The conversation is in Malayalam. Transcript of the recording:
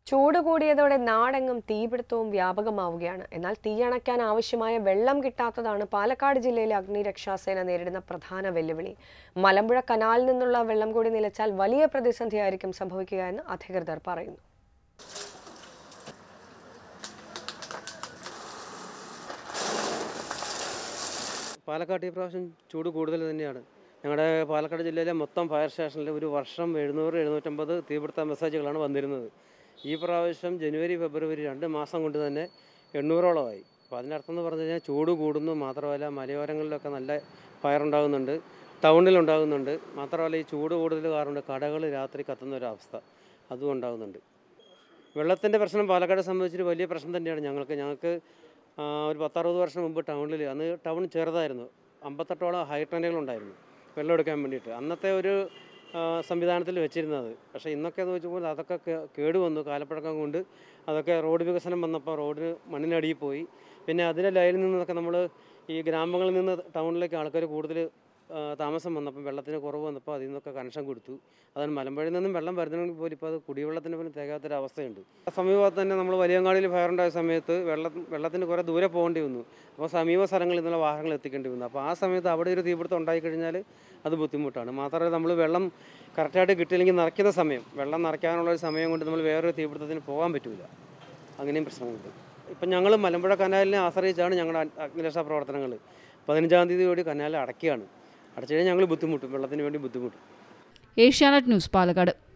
ചൂട് കൂടിയതോടെ നാടെങ്ങും തീപിടുത്തവും വ്യാപകമാവുകയാണ് എന്നാൽ തീയണയ്ക്കാൻ ആവശ്യമായ വെള്ളം കിട്ടാത്തതാണ് പാലക്കാട് ജില്ലയിലെ അഗ്നിരക്ഷാസേന നേരിടുന്ന പ്രധാന വെല്ലുവിളി മലമ്പുഴ കനാലിൽ നിന്നുള്ള വെള്ളം കൂടി നിലച്ചാൽ വലിയ പ്രതിസന്ധിയായിരിക്കും സംഭവിക്കുക എന്ന് അധികൃതർ പറയുന്നു പാലക്കാട് ഈ പ്രാവശ്യം ചൂട് കൂടുതൽ തന്നെയാണ് ഞങ്ങളുടെ പാലക്കാട് ജില്ലയിലെ മൊത്തം ഫയർ സ്റ്റേഷനിൽ ഒരു വർഷം എഴുന്നൂറ് എഴുന്നൂറ്റമ്പത് തീപിടുത്ത മെസ്സേജുകളാണ് വന്നിരുന്നത് ഈ പ്രാവശ്യം ജനുവരി ഫെബ്രുവരി രണ്ട് മാസം കൊണ്ട് തന്നെ എണ്ണൂറോളമായി അപ്പോൾ അതിനർത്ഥം എന്ന് പറഞ്ഞു കഴിഞ്ഞാൽ ചൂട് കൂടുന്നു മാത്രമല്ല മലയോരങ്ങളിലൊക്കെ നല്ല ഫയർ ഉണ്ടാകുന്നുണ്ട് ടൗണിലുണ്ടാകുന്നുണ്ട് മാത്രമല്ല ഈ ചൂട് കൂടുതൽ കാരണം കടകൾ രാത്രി കത്തുന്ന ഒരു അവസ്ഥ അതും ഉണ്ടാകുന്നുണ്ട് വെള്ളത്തിൻ്റെ പ്രശ്നം പാലക്കാട് സംബന്ധിച്ചൊരു വലിയ പ്രശ്നം തന്നെയാണ് ഞങ്ങൾക്ക് ഞങ്ങൾക്ക് ആ, ഒരു പത്തറുപത് വർഷം മുമ്പ് ടൗണിൽ അന്ന് ടൗൺ ചെറുതായിരുന്നു അമ്പത്തെട്ടോളം ഹൈ ട്രെയിനുകളുണ്ടായിരുന്നു വെള്ളം എടുക്കാൻ വേണ്ടിയിട്ട് അന്നത്തെ ഒരു ആ, സംവിധാനത്തിൽ വെച്ചിരുന്നത് പക്ഷേ ഇന്നൊക്കെ എന്ന് വെച്ചുമ്പോൾ അതൊക്കെ കേ- കേടുവന്നു കാലപ്പഴക്കം കൊണ്ട് അതൊക്കെ റോഡ് വികസനം വന്നപ്പോൾ റോഡിന് മണ്ണിനടിയിൽ പോയി പിന്നെ അതിൻ്റെ ലൈനിൽ നിന്നൊക്കെ നമ്മൾ ഈ ഗ്രാമങ്ങളിൽ നിന്ന് ടൗണിലേക്ക് ആൾക്കാർ കൂടുതൽ ആ, താമസം വന്നപ്പോൾ വെള്ളത്തിന് കുറവ് വന്നപ്പോൾ അതിൽ നിന്നൊക്കെ കണക്ഷൻ കൊടുത്തു അതാണ് മലമ്പുഴയിൽ നിന്നും വെള്ളം വരുന്നുണ്ടെങ്കിൽ പോലും ഇപ്പോൾ അത് കുടിവെള്ളത്തിന് പോലും തികയാത്തൊരു അവസ്ഥയുണ്ട് സമീപത്ത് തന്നെ നമ്മൾ വലിയങ്ങാടിയിൽ ഫയർ ഉണ്ടായ സമയത്ത് വെള്ളം വെള്ളത്തിന് കുറേ ദൂരെ പോകേണ്ടി വന്നു അപ്പോൾ സമീപ സ്ഥലങ്ങളിൽ നിന്നുള്ള വാഹനങ്ങൾ എത്തിക്കേണ്ടി വന്നു അപ്പോൾ ആ സമയത്ത് അവിടെ ഒരു തീപിടുത്തം ഉണ്ടായിക്കഴിഞ്ഞാൽ അത് ബുദ്ധിമുട്ടാണ് മാത്രമല്ല നമ്മൾ വെള്ളം കറക്റ്റായിട്ട് കിട്ടിയില്ലെങ്കിൽ നിറയ്ക്കുന്ന സമയം വെള്ളം നിറയ്ക്കാനുള്ള ഒരു സമയം കൊണ്ട് നമ്മൾ വേറൊരു തീപിടുത്തത്തിന് പോകാൻ പറ്റില്ല അങ്ങനെയും പ്രശ്നങ്ങളുണ്ട് ഇപ്പം ഞങ്ങൾ മലമ്പുഴ കനാലിനെ ആശ്രയിച്ചാണ് ഞങ്ങളുടെ അ- അഗ്നിരക്ഷാ പ്രവർത്തനങ്ങൾ പതിനഞ്ചാം തീയതി കൂടി കനാൽ അടയ്ക്കുകയാണ് അടച്ചു കഴിഞ്ഞാൽ ഞങ്ങൾ ബുദ്ധിമുട്ടും വെള്ളത്തിന് വേണ്ടി ബുദ്ധിമുട്ടും ഏഷ്യാനെറ്റ് ന്യൂസ് പാലക്കാട്